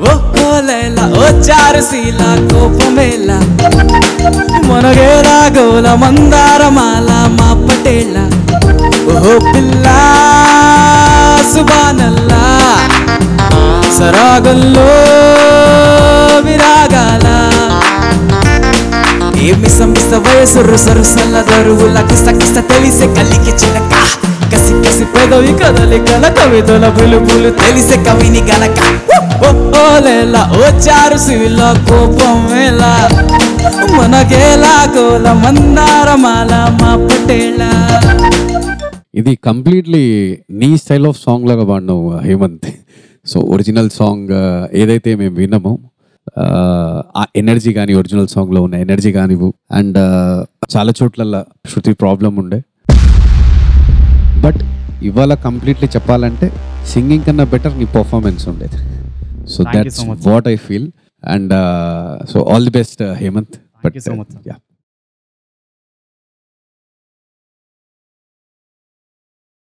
ఓ లైలా ఓ చారుశీల కోపమేల మనగేలా గోల మందారమాల మా పటేళ్ళ ఓ పిల్ల సుబానల్లా సరాగంలో విరాగాల ఏమి సంస్థ వయసు సరుసల్ల దరువుల కిస్త కిస్త తెలిసే కలికి చిలక కసి కసి పెదవి కదలికల కవితల బులుబులు తెలిసే కవిని గనక ఓ, ఓ లేలా ఓ చారు శివిల కోపం వేళ మనకేలా గోల మందారమాల మా పటేళ ఇది కంప్లీట్లీ నీ స్టైల్ ఆఫ్ సాంగ్ లాగా పాడినావు హేమంత్ సో ఒరిజినల్ సాంగ్ ఏదైతే మేము విన్నామో ఆ, ఆ ఎనర్జీ కానీ ఒరిజినల్ సాంగ్లో ఉన్న ఎనర్జీ కానివ్వు అండ్ చాలా చోట్ల శృతి ప్రాబ్లం ఉండే బట్ ఇవాళ కంప్లీట్లీ చెప్పాలంటే సింగింగ్ కన్నా బెటర్ నీ పర్ఫార్మెన్స్ ఉండేది so Thank you that's so much. What I feel and so all the best Hemanth Thank you so much, sir. Yeah